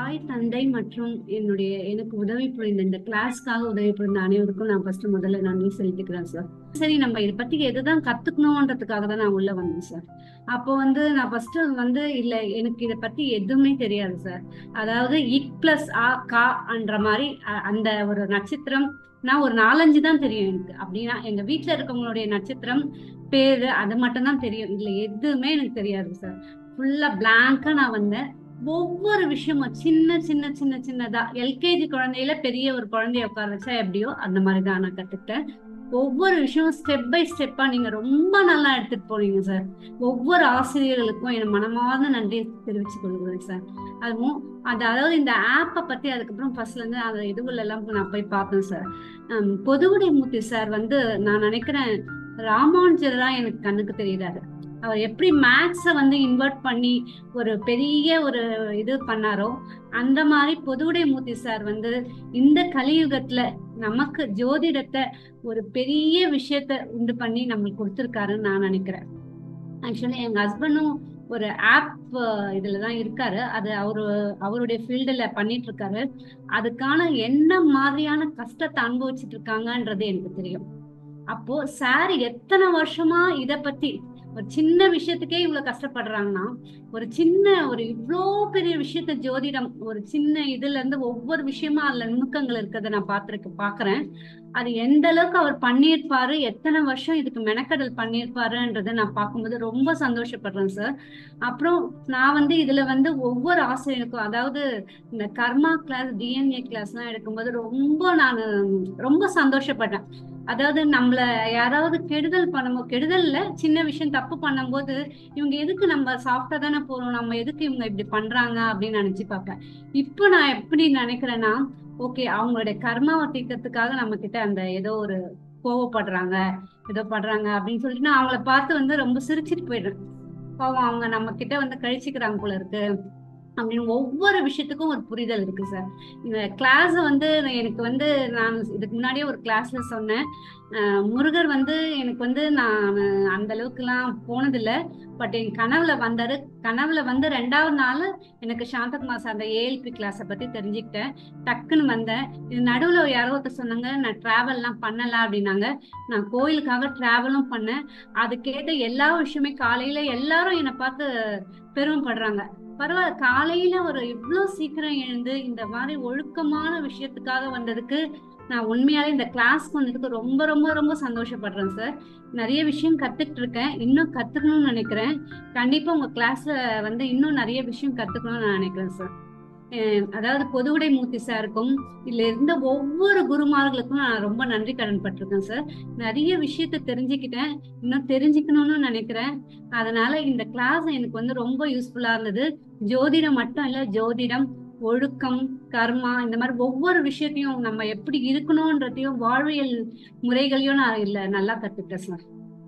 தாய் தந்தை மற்றும் என்னுடைய எனக்கு உதவி புரிந்த இந்த கிளாஸ்க்காக உதவி புரிந்த அனைவருக்கும் நான் ஃபர்ஸ்ட் முதல்ல நன்றி செலுத்திக்கிறேன் சார் சரி நம்ம இதை பத்தி எதுதான் கத்துக்கணும்ன்றதுக்காக தான் நான் உள்ள வந்தேன் சார் அப்போ வந்து நான் ஃபர்ஸ்ட் வந்து இல்ல எனக்கு இதை பத்தி எதுவுமே தெரியாது சார் அதாவது இக் பிளஸ் ஆ கா என்ற மாதிரி அ- அந்த ஒரு நட்சத்திரம் நான் ஒரு நாலஞ்சு தான் தெரியும் எனக்கு அப்படின்னா எங்க வீட்ல இருக்கவங்களுடைய நட்சத்திரம் பேரு அது மட்டும் தான் தெரியும் இதுல எதுவுமே எனக்கு தெரியாது சார் ஃபுல்லா பிளாங்கா நான் வந்தேன் ஒவ்வொரு விஷயமும் சின்ன சின்ன சின்ன சின்னதா எல்கேஜி குழந்தையில பெரிய ஒரு குழந்தைய உட்கார வச்சா எப்படியோ அந்த மாதிரி தான் நான் கத்துக்கிட்டேன் ஒவ்வொரு விஷயமும் ஸ்டெப் பை ஸ்டெப்பா நீங்க ரொம்ப நல்லா எடுத்துட்டு போறீங்க சார் ஒவ்வொரு ஆசிரியர்களுக்கும் என் மனமார்ந்த நன்றியை தெரிவித்துக் கொள்கிறேன் சார் அதுவும் அது அதாவது இந்த ஆப்பை பத்தி அதுக்கப்புறம் ஃபர்ஸ்ட்ல இருந்து அந்த இதுகள் எல்லாம் நான் போய் பார்த்தேன் சார் ஹம், பொதுவுடை மூர்த்தி சார் வந்து நான் நினைக்கிறேன் ராமானுஜர் தான் எனக்கு கண்ணுக்கு தெரியுறாரு அவர் எப்படி மேக்ஸை வந்து இன்வெர்ட் பண்ணி ஒரு பெரிய ஒரு இது பண்ணாரோ அந்த மாதிரி பொதுவுடை மூர்த்தி சார் வந்து இந்த கலியுகத்துல நமக்கு ஜோதிடத்தை ஒரு பெரிய விஷயத்த உண்டு பண்ணி நம்மளுக்கு கொடுத்துருக்காருன்னு நான் நினைக்கிறேன் ஆக்சுவலி எங்க ஹஸ்பண்டும் ஒரு ஆப் இதுல தான் இருக்காரு அது அவரு அவருடைய ஃபீல்டுல பண்ணிட்டு இருக்காரு அதுக்கான என்ன மாதிரியான கஷ்டத்தை அனுபவிச்சுட்டு இருக்காங்கன்றது எனக்கு தெரியும் அப்போ சார் எத்தனை வருஷமா இத பத்தி ஒரு சின்ன விஷயத்துக்கே இவ்வளவு கஷ்டப்படுறாங்கன்னா ஒரு சின்ன ஒரு இவ்ளோ பெரிய விஷயத்த ஜோதிடம் ஒரு சின்ன இதுல இருந்து ஒவ்வொரு விஷயமா அதுல நுணுக்கங்கள் இருக்கிறத நான் பார்த்திருக்க பாக்குறேன் அது எந்த அளவுக்கு அவர் பண்ணியிருப்பாரு எத்தனை வருஷம் இதுக்கு மெனக்கடல் பண்ணியிருப்பாருன்றதை நான் பார்க்கும்போது ரொம்ப சந்தோஷப்படுறேன் சார் அப்புறம் நான் வந்து இதுல வந்து ஒவ்வொரு ஆசிரியருக்கும் அதாவது இந்த கர்மா கிளாஸ் டிஎன்ஏ கிளாஸ் எல்லாம் எடுக்கும்போது ரொம்ப நான் ரொம்ப சந்தோஷப்பட்டேன் அதாவது நம்மள யாராவது கெடுதல் பண்ணும்போது கெடுதல்ல சின்ன விஷயம் தப்பு பண்ணும்போது இவங்க எதுக்கு நம்ம சாஃப்டா தானே போறோம் நம்ம எதுக்கு இவங்க இப்படி பண்றாங்க அப்படின்னு நினைச்சு பார்ப்பேன் இப்போ நான் எப்படி நினைக்கிறேன்னா ஓகே அவங்களுடைய கர்மாவை தீர்க்கறதுக்காக நம்ம கிட்ட அந்த ஏதோ ஒரு கோவப்படுறாங்க ஏதோ பண்றாங்க அப்படின்னு சொல்லிட்டு நான் அவங்கள பார்த்து வந்து ரொம்ப சிரிச்சிட்டு போயிடுறேன் பாவம் அவங்க நம்ம கிட்ட வந்து கழிச்சுக்கிறாங்க போல இருக்கு அப்படின்னு ஒவ்வொரு விஷயத்துக்கும் ஒரு புரிதல் இருக்கு சார் இந்த கிளாஸ் வந்து எனக்கு வந்து நான் இதுக்கு முன்னாடியே ஒரு கிளாஸ்ல சொன்னேன் அஹ் முருகர் வந்து எனக்கு வந்து நான் அந்த அளவுக்குலாம் போனதில்லை பட் என் கனவுல வந்தாரு கனவுல வந்து ரெண்டாவது நாள் எனக்கு சாந்தகுமார் சார் அந்த ஏஎல்பி கிளாஸை பத்தி தெரிஞ்சுக்கிட்டேன் டக்குன்னு வந்தேன் இது நடுவுல யாரோ ஒருத்தர் சொன்னாங்க நான் டிராவல்லாம் பண்ணல அப்படின்னாங்க நான் கோயிலுக்காக டிராவலும் பண்ணேன் அதுக்கேத்த எல்லா விஷயமே காலையில எல்லாரும் என்னை பார்த்து பெருமைப்படுறாங்க பரவாயில்ல காலையில ஒரு இவ்ளோ சீக்கிரம் எழுந்து இந்த மாதிரி ஒழுக்கமான விஷயத்துக்காக வந்ததுக்கு நான் உண்மையாலே இந்த கிளாஸ்க்கு வந்ததுக்கு ரொம்ப ரொம்ப ரொம்ப சந்தோஷப்படுறேன் சார் நிறைய விஷயம் கத்துக்கிட்டு இருக்கேன் இன்னும் கத்துக்கணும்னு நினைக்கிறேன் கண்டிப்பா உங்க கிளாஸ்ல வந்து இன்னும் நிறைய விஷயம் கத்துக்கணும்னு நான் நினைக்கிறேன் சார் அஹ் அதாவது பொதுவுடை மூர்த்தி சாருக்கும் இதுல இருந்த ஒவ்வொரு குருமார்களுக்கும் நான் ரொம்ப நன்றி கடன் பட்டிருக்கேன் சார் நிறைய விஷயத்த தெரிஞ்சுக்கிட்டேன் இன்னும் தெரிஞ்சுக்கணும்னு நினைக்கிறேன் அதனால இந்த கிளாஸ் எனக்கு வந்து ரொம்ப யூஸ்ஃபுல்லா இருந்தது ஜோதிடம் மட்டும் இல்ல ஜோதிடம் ஒழுக்கம் கர்மா இந்த மாதிரி ஒவ்வொரு விஷயத்தையும் நம்ம எப்படி இருக்கணும்ன்றதையும் வாழ்வியல் முறைகளையும் நான் இல்ல நல்லா கத்துக்கிட்டேன் சார்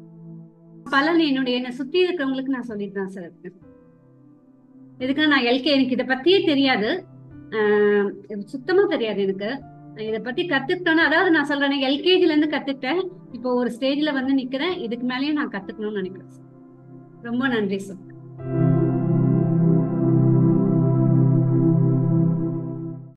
பலன் என்னுடைய என்னை சுத்தி இருக்கிறவங்களுக்கு நான் சொல்லிட்டு தான் சார் இருக்கேன் இதுக்கு நான் எல்கே எனக்கு இதை பத்தியே தெரியாது ஆஹ் இது சுத்தமா தெரியாது எனக்கு இதை பத்தி கத்துக்கிட்டோன்னு அதாவது நான் சொல்றேன் எல்கேஜில இருந்து கத்துக்கிட்டேன் இப்போ ஒரு ஸ்டேஜ்ல வந்து நிக்கிறேன் இதுக்கு மேலேயும் நான் கத்துக்கணும்னு நினைக்கிறேன் sir. ரொம்ப நன்றி சார்